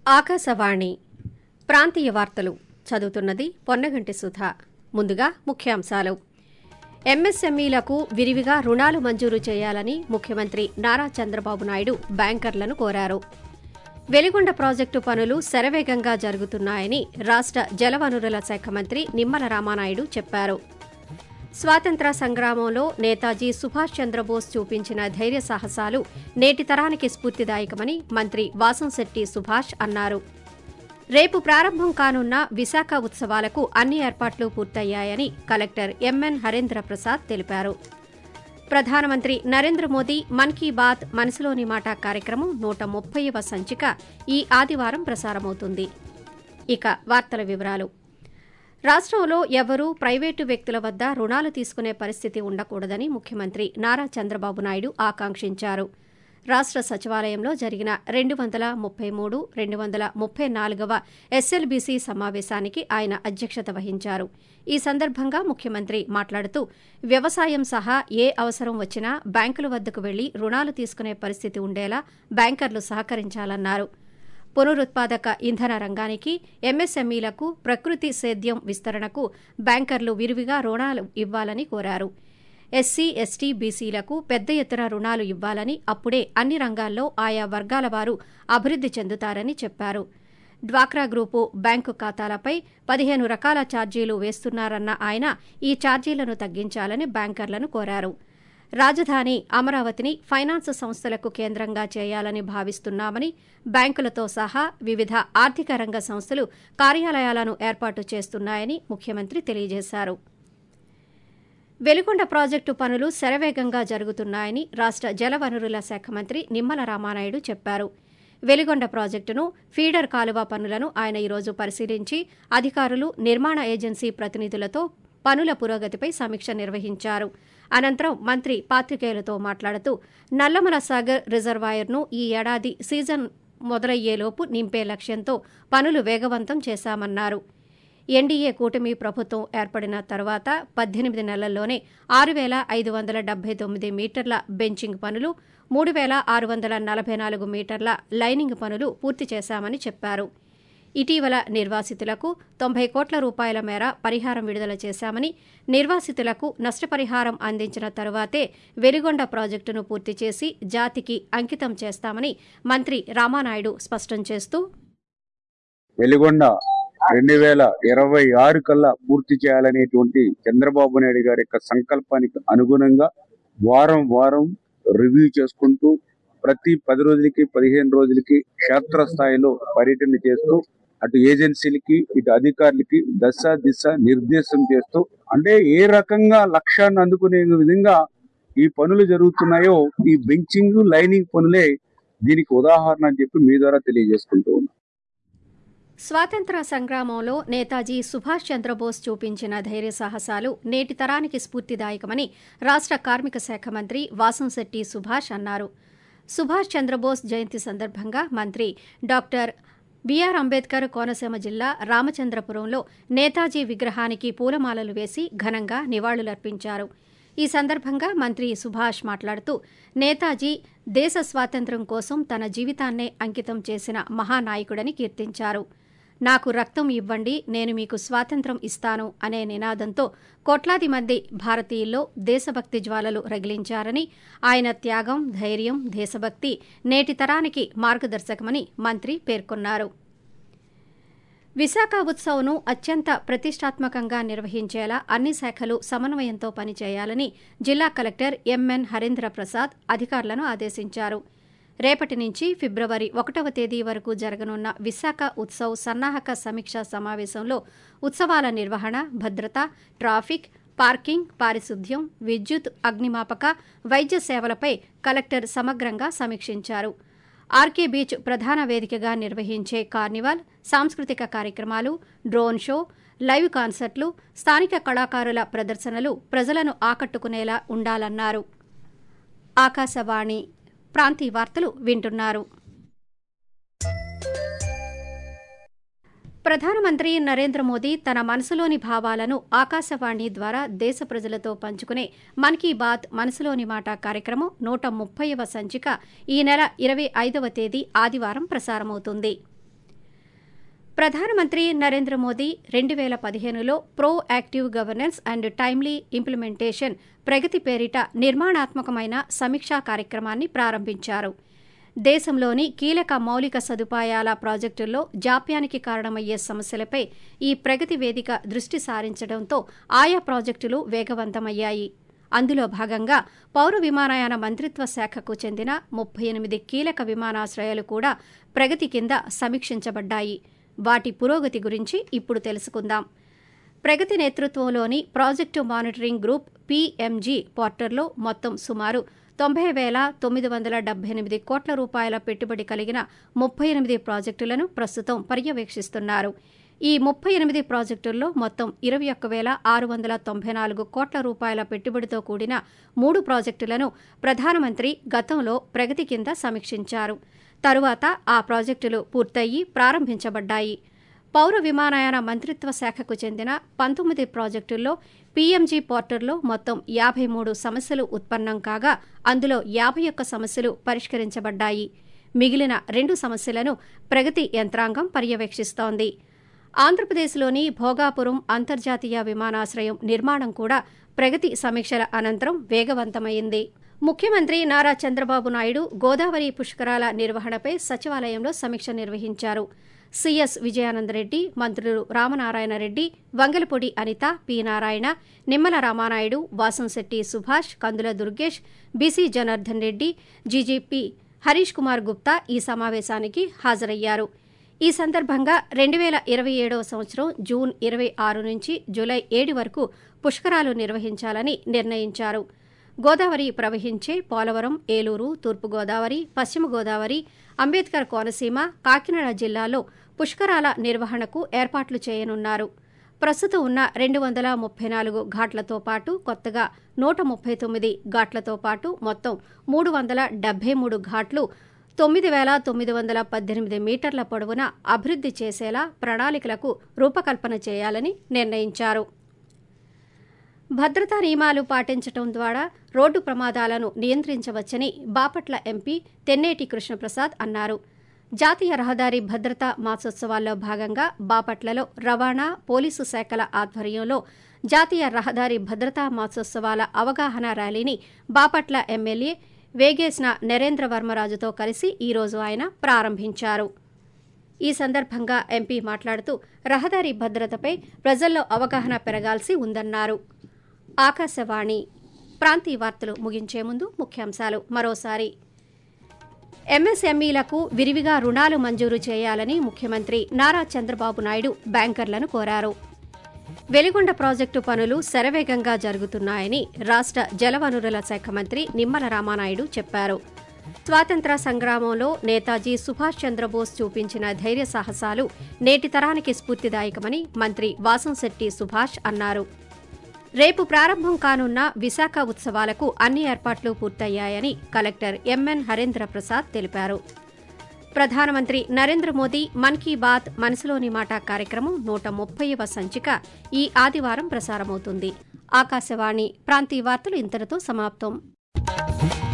ఆకాశవాణి ప్రాంతీయ వార్తలు చదువుతున్నది పొన్నగంటి సుధ ముందుగా ముఖ్యాంశాలు ఎంఎస్ఎంఈలకు విరివిగా రుణాలు మంజూరు చేయాలని ముఖ్యమంత్రి నారా చంద్రబాబు నాయుడు బ్యాంకర్లను కోరారు వెలిగొండ ప్రాజెక్టు పనులు శరవేగంగా జరుగుతున్నాయని రాష్ట జలవనరుల శాఖ మంత్రి నిమ్మల రామానాయుడు చెప్పారు స్వాతంత్ర సంగ్రామంలో నేతాజీ సుభాష్ చంద్రబోస్ చూపించిన ధైర్య సాహసాలు నేటి తరానికి స్ఫూర్తిదాయకమని మంత్రి వాసంశెట్టి సుభాష్ అన్నారు రేపు ప్రారంభం కానున్న విశాఖ ఉత్సవాలకు అన్ని ఏర్పాట్లు పూర్తయ్యాయని కలెక్టర్ ఎంఎన్ హరేంద్ర ప్రసాద్ తెలిపారు ప్రధానమంత్రి నరేంద్ర మోదీ మన్ కీ బాత్ మనసులోని మాట కార్యక్రమం నూట ముప్పైవ సంచిక ఈ ఆదివారం ప్రసారమవుతుంది ఇక వార్తల వివరాలు రాష్టంలో ఎవరూ ప్రైవేటు వ్యక్తుల వద్ద రుణాలు తీసుకునే పరిస్థితి ఉండకూడదని ముఖ్యమంత్రి నారా చంద్రబాబు నాయుడు ఆకాంక్షించారు రాష్ట సచివాలయంలో జరిగిన రెండు వందల ముప్పై మూడు రెండు వందల ముప్పై నాలుగవ ఎస్ఎల్బీసీ సమావేశానికి ఆయన అధ్యక్షత వహించారు ఈ సందర్భంగా ముఖ్యమంత్రి మాట్లాడుతూ వ్యవసాయం సహా ఏ అవసరం వచ్చినా బ్యాంకుల వద్దకు వెళ్లి రుణాలు తీసుకునే పరిస్థితి ఉండేలా బ్యాంకర్లు సహకరించాలన్నారు పునరుత్పాదక ఇంధన రంగానికి ఎంఎస్ఎంఈలకు ప్రకృతి సేద్యం విస్తరణకు బ్యాంకర్లు విరివిగా రుణాలు ఇవ్వాలని కోరారు ఎస్సీ ఎస్టీ బీసీలకు పెద్ద ఎత్తున రుణాలు ఇవ్వాలని అప్పుడే అన్ని రంగాల్లో ఆయా వర్గాల వారు అభివృద్ది చెందుతారని చెప్పారు డ్వాక్రా గ్రూపు బ్యాంకు ఖాతాలపై పదిహేను రకాల ఛార్జీలు వేస్తున్నారన్న ఆయన ఈ ఛార్జీలను తగ్గించాలని బ్యాంకర్లను కోరారు రాజధాని అమరావతిని ఫైనాన్స్ సంస్థలకు కేంద్రంగా చేయాలని భావిస్తున్నామని బ్యాంకులతో సహా వివిధ ఆర్థిక రంగ సంస్థలు కార్యాలయాలను ఏర్పాటు చేస్తున్నాయని ముఖ్యమంత్రి తెలియజేశారు వెలిగొండ ప్రాజెక్టు పనులు శరవేగంగా జరుగుతున్నాయని రాష్ట జలవనరుల శాఖ మంత్రి నిమ్మల రామానాయుడు చెప్పారు వెలిగొండ ప్రాజెక్టును ఫీడర్ కాలువ పనులను ఆయన ఈరోజు పరిశీలించి అధికారులు నిర్మాణ ఏజెన్సీ ప్రతినిధులతో పనుల పురోగతిపై సమీక్ష నిర్వహించారు అనంతరం మంత్రి పాత్రికేయులతో మాట్లాడుతూ నల్లమల సాగర్ రిజర్వాయర్ను ఈ ఏడాది సీజన్ మొదలయ్యేలోపు నింపే లక్ష్యంతో పనులు వేగవంతం చేశామన్నారు ఎన్డీఏ కూటమి ప్రభుత్వం ఏర్పడిన తర్వాత పద్దెనిమిది నెలల్లోనే ఆరు వేల ఐదు వందల డెబ్బై తొమ్మిది మీటర్ల బెంచింగ్ పనులు మూడు వేల ఆరు వందల నలభై నాలుగు మీటర్ల లైనింగ్ పనులు పూర్తి చేశామని చెప్పారు ఇటీవల నిర్వాసితులకు తొంభై కోట్ల రూపాయల మేర పరిహారం విడుదల చేశామని నిర్వాసితులకు నష్టపరిహారం అందించిన తరువాతే వెలిగొండ ప్రాజెక్టును పూర్తి చేసి జాతికి అంకితం చేస్తామని మంత్రి రామానాయుడు స్పష్టం చేస్తూ వెలిగొండ రెండు వేల ఇరవై ఆరు కల్లా పూర్తి చేయాలనేటువంటి చంద్రబాబు నాయుడు గారి యొక్క సంకల్పానికి అనుగుణంగా వారం వారం రివ్యూ చేసుకుంటూ ప్రతి పది రోజులకి పదిహేను రోజులకి క్షేత్రస్థాయిలో పర్యటన చేస్తూ అటు ఏజెన్సీలకి ఇటు అధికారులకి దశ దిశ నిర్దేశం చేస్తూ అంటే ఏ రకంగా లక్ష్యాన్ని అందుకునే విధంగా ఈ పనులు జరుగుతున్నాయో ఈ బెంచింగ్ లైనింగ్ పనులే దీనికి ఉదాహరణ అని చెప్పి మీ ద్వారా తెలియజేసుకుంటూ ఉన్నాం స్వాతంత్ర సంగ్రామంలో నేతాజీ సుభాష్ చంద్రబోస్ చూపించిన ధైర్య సాహసాలు నేటి తరానికి స్ఫూర్తిదాయకమని రాష్ట కార్మిక శాఖ మంత్రి వాసంశెట్టి సుభాష్ అన్నారు సుభాష్ చంద్రబోస్ జయంతి సందర్భంగా మంత్రి డాక్టర్ బీఆర్ అంబేద్కర్ కోనసీమ జిల్లా రామచంద్రపురంలో నేతాజీ విగ్రహానికి పూలమాలలు వేసి ఘనంగా నివాళులర్పించారు ఈ సందర్భంగా మంత్రి సుభాష్ మాట్లాడుతూ నేతాజీ దేశ స్వాతంత్ర్యం కోసం తన జీవితాన్నే అంకితం చేసిన మహానాయకుడని కీర్తించారు నాకు రక్తం ఇవ్వండి నేను మీకు స్వాతంత్రం ఇస్తాను అనే నినాదంతో కోట్లాది మంది భారతీయుల్లో దేశభక్తి జ్వాలలు రగిలించారని ఆయన త్యాగం ధైర్యం దేశభక్తి నేటి తరానికి మార్గదర్శకమని మంత్రి పేర్కొన్నారు విశాఖ ఉత్సవ్ను అత్యంత ప్రతిష్టాత్మకంగా నిర్వహించేలా అన్ని శాఖలు సమన్వయంతో పనిచేయాలని జిల్లా కలెక్టర్ ఎంఎన్ హరీంద్ర ప్రసాద్ అధికారులను ఆదేశించారు రేపటి నుంచి ఫిబ్రవరి ఒకటవ తేదీ వరకు జరగనున్న విశాఖ ఉత్సవ్ సన్నాహక సమీక్షా సమావేశంలో ఉత్సవాల నిర్వహణ భద్రత ట్రాఫిక్ పార్కింగ్ పారిశుద్ధ్యం విద్యుత్ అగ్నిమాపక వైద్య సేవలపై కలెక్టర్ సమగ్రంగా సమీక్షించారు ఆర్కే బీచ్ ప్రధాన వేదికగా నిర్వహించే కార్నివాల్ సాంస్కృతిక కార్యక్రమాలు డ్రోన్ షో లైవ్ కాన్సర్ట్లు స్థానిక కళాకారుల ప్రదర్శనలు ప్రజలను ఆకట్టుకునేలా ఉండాలన్నారు ఆకాశవాణి ప్రాంతీయ వార్తలు వింటున్నారు ప్రధానమంత్రి నరేంద్ర మోదీ తన మనసులోని భావాలను ఆకాశవాణి ద్వారా దేశ ప్రజలతో పంచుకునే మన్ కీ బాత్ మనసులోని మాట కార్యక్రమం నూట ముప్పైవ సంచిక ఈ నెల ఇరవై ఐదవ తేదీ ఆదివారం ప్రసారమవుతుంది ప్రధానమంత్రి నరేంద్ర మోదీ రెండు వేల పదిహేనులో proactive governance and timely implementation Pragati పేరిట నిర్మాణాత్మకమైన సమీక్షా కార్యక్రమాన్ని ప్రారంభించారు దేశంలోని కీలక మౌలిక సదుపాయాల ప్రాజెక్టుల్లో జాప్యానికి కారణమయ్యే సమస్యలపై ఈ ప్రగతి వేదిక దృష్టి సారించడంతో ఆయా ప్రాజెక్టులు వేగవంతమయ్యాయి అందులో భాగంగా పౌర విమానయాన మంత్రిత్వ శాఖకు చెందిన ముప్పై ఎనిమిది కీలక విమానాశ్రయాలు కూడా ప్రగతి కింద సమీక్షించబడ్డాయి వాటి పురోగతి గురించి ఇప్పుడు తెలుసుకుందాం ప్రగతి నేతృత్వంలోని ప్రాజెక్టు మానిటరింగ్ గ్రూప్ పీఎంజీ పోర్టల్లో మొత్తం సుమారు తొంభై వేల తొమ్మిది వందల డెబ్బై ఎనిమిది కోట్ల రూపాయల పెట్టుబడి కలిగిన ముప్పై ఎనిమిది ప్రాజెక్టులను ప్రస్తుతం పర్యవేక్షిస్తున్నారు ఈ ముప్పై ఎనిమిది ప్రాజెక్టుల్లో మొత్తం ఇరవై ఒక్క వేల ఆరు వందల తొంభై నాలుగు కోట్ల రూపాయల పెట్టుబడితో కూడిన మూడు ప్రాజెక్టులను ప్రధానమంత్రి గతంలో ప్రగతి కింద సమీక్షించారు తరువాత ఆ ప్రాజెక్టులు పూర్తయి ప్రారంభించబడ్డాయి పౌర విమానయాన మంత్రిత్వ శాఖకు చెందిన పంతొమ్మిది ప్రాజెక్టుల్లో పీఎంజీ పోర్టల్లో మొత్తం యాభై మూడు సమస్యలు ఉత్పన్నం కాగా అందులో యాభై ఒక్క సమస్యలు పరిష్కరించబడ్డాయి మిగిలిన రెండు సమస్యలను ప్రగతి యంత్రాంగం పర్యవేక్షిస్తోంది ఆంధ్రప్రదేశ్లోని భోగాపురం అంతర్జాతీయ విమానాశ్రయం నిర్మాణం కూడా ప్రగతి సమీక్షల అనంతరం వేగవంతమైంది ముఖ్యమంత్రి నారా చంద్రబాబు నాయుడు గోదావరి పుష్కరాల నిర్వహణపై సచివాలయంలో సమీక్ష నిర్వహించారు సీఎస్ విజయానందరెడ్డి మంత్రులు Ramanarayana Reddy Vangalapudi Anitha P Narayana Nimmala Ramanaidu Vasamsetti Subhash Kandula Durgesh BC Janardhan Reddy DGP Harish Kumar Gupta ఈ సమావేశానికి హాజరయ్యారు ఈ సందర్భంగా రెండు వేల ఇరవై ఏడవ సంవత్సరం జూన్ ఇరవై ఆరు నుంచి జూలై ఏడు వరకు పుష్కరాలు నిర్వహించాలని నిర్ణయించారు గోదావరి ప్రవహించే పోలవరం ఏలూరు తూర్పుగోదావరి పశ్చిమ గోదావరి అంబేద్కర్ కోనసీమ కాకినాడ జిల్లాలో పుష్కరాల నిర్వహణకు ఏర్పాట్లు చేయనున్నారు ప్రస్తుతం ఉన్న రెండు వందల ముప్పై నాలుగు ఘాట్లతో పాటు కొత్తగా నూట ముప్పై తొమ్మిది ఘాట్లతో పాటు మొత్తం మూడు వందల డెబ్బై మూడు ఘాట్లు తొమ్మిది వేల తొమ్మిది వందల పద్దెనిమిది మీటర్ల పొడవున అభివృద్ది చేసేలా ప్రణాళికలకు రూపకల్పన చేయాలని నిర్ణయించారు భద్రతా నియమాలు పాటించడం ద్వారా రోడ్డు ప్రమాదాలను నియంత్రించవచ్చని బాపట్ల ఎంపీ తెన్నేటి కృష్ణప్రసాద్ అన్నారు జాతీయ రహదారి భద్రతా మాసోత్సవాల్లో భాగంగా బాపట్లలో రవాణా పోలీసు శాఖల ఆధ్వర్యంలో జాతీయ రహదారి భద్రతా మాసోత్సవాల అవగాహన ర్యాలీని బాపట్ల ఎమ్మెల్యే వేగేసిన నరేంద్ర వర్మరాజుతో కలిసి ఈరోజు ఆయన ప్రారంభించారు ఈ సందర్భంగా ఎంపీ మాట్లాడుతూ రహదారి భద్రతపై ప్రజల్లో అవగాహన పెరగాల్సి ఉందన్నారు ఆకాశవాణి ప్రాంతీయ వార్తలు ముగించే ముందు ముఖ్యాంశాలు మరోసారి ఎంఎస్ఎంఈలకు విరివిగా రుణాలు మంజూరు చేయాలని ముఖ్యమంత్రి నారా చంద్రబాబు నాయుడు బ్యాంకర్లను కోరారు వెలిగొండ ప్రాజెక్టు పనులు శరవేగంగా జరుగుతున్నాయని రాష్ట జలవనరుల శాఖ మంత్రి నిమ్మల రామానాయుడు చెప్పారు స్వాతంత్ర సంగ్రామంలో నేతాజీ సుభాష్ చంద్రబోస్ చూపించిన ధైర్య సాహసాలు నేటి తరానికి స్ఫూర్తిదాయకమని మంత్రి వాసంశెట్టి సుభాష్ అన్నారు రేపు ప్రారంభం కానున్న విశాఖ ఉత్సవాలకు అన్ని ఏర్పాట్లు పూర్తయ్యాయని కలెక్టర్ ఎంఎన్ హరేంద్ర ప్రసాద్ తెలిపారు ప్రధానమంత్రి నరేంద్ర మోదీ మన్ కీ బాత్ మనసులోని మాట కార్యక్రమం నూట ముప్పైవ సంచిక ఈ ఆదివారం ప్రసారమవుతుంది ఆకాశవాణి ప్రాంతీయ వార్తలు ఇంతటితో సమాప్తం